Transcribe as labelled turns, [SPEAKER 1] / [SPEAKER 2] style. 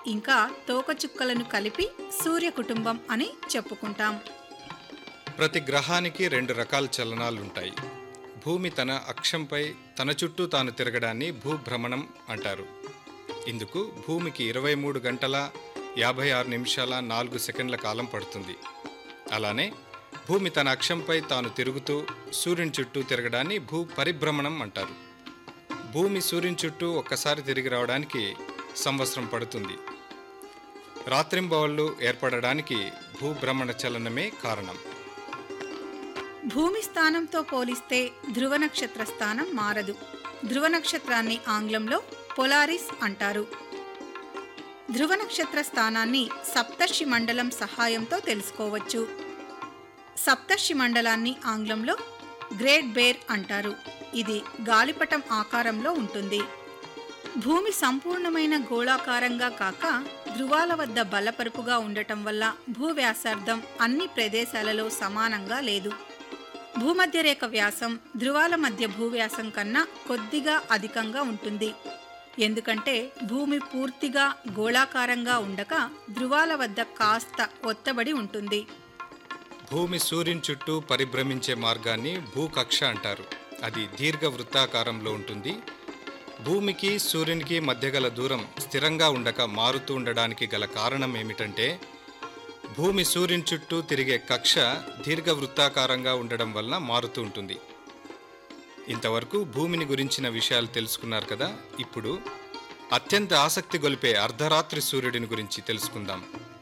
[SPEAKER 1] ఇంకా తోకచుక్కలను కలిపి సూర్య కుటుంబం అని చెప్పుకుంటాం
[SPEAKER 2] ప్రతి గ్రహానికి రెండు రకాల చలనాలుంటాయి భూమి తన అక్షంపై తన చుట్టూ తాను తిరగడాన్ని భూభ్రమణం అంటారు ఇందుకు భూమికి ఇరవై మూడు గంటల యాభై ఆరు నిమిషాల నాలుగు సెకండ్ల కాలం పడుతుంది అలానే భూమి తన అక్షంపై తాను తిరుగుతూ సూర్యుని చుట్టూ తిరగడాన్ని భూ పరిభ్రమణం అంటారు భూమి సూర్యుని చుట్టూ ఒక్కసారి తిరిగి రావడానికి సంవత్సరం పడుతుంది రాత్రింబవళ్ళు ఏర్పడడానికి భూభ్రమణ చలనమే కారణం
[SPEAKER 1] భూమి స్థానంతో పోలిస్తే ధ్రువ నక్షత్ర స్థానం మారదు ధ్రువ నక్షత్రాన్ని ఆంగ్లంలో పొలారిస్ అంటారు ధ్రువ నక్షత్ర స్థానాన్ని సప్తర్షి మండలం సహాయంతో తెలుసుకోవచ్చు సప్తర్షి మండలాన్ని ఆంగ్లంలో గ్రేట్ బేర్ అంటారు ఇది గాలిపటం ఆకారంలో ఉంటుంది భూమి సంపూర్ణమైన గోళాకారంగా కాక ధృవాల వద్ద బలపరుపుగా ఉండటం వల్ల భూవ్యాసార్థం అన్ని ప్రదేశాలలో సమానంగా లేదు భూమధ్య రేఖ వ్యాసం ధృవాల మధ్య భూవ్యాసం కన్నా కొద్దిగా అధికంగా ఉంటుంది ఎందుకంటే భూమి పూర్తిగా గోళాకారంగా ఉండక ధృవాల వద్ద కాస్త ఒత్తబడి ఉంటుంది
[SPEAKER 2] భూమి సూర్యుని చుట్టూ పరిభ్రమించే మార్గాన్ని భూకక్ష అంటారు అది దీర్ఘ వృత్తాకారంలో ఉంటుంది భూమికి సూర్యునికి మధ్య గల దూరం స్థిరంగా ఉండక మారుతూ ఉండడానికి గల కారణం ఏమిటంటే భూమి సూర్యుని చుట్టూ తిరిగే కక్ష దీర్ఘ వృత్తాకారంగా ఉండడం వలన మారుతూ ఉంటుంది ఇంతవరకు భూమిని గురించిన విషయాలు తెలుసుకున్నారు కదా ఇప్పుడు అత్యంత ఆసక్తి గొలిపే అర్ధరాత్రి సూర్యుడిని గురించి తెలుసుకుందాం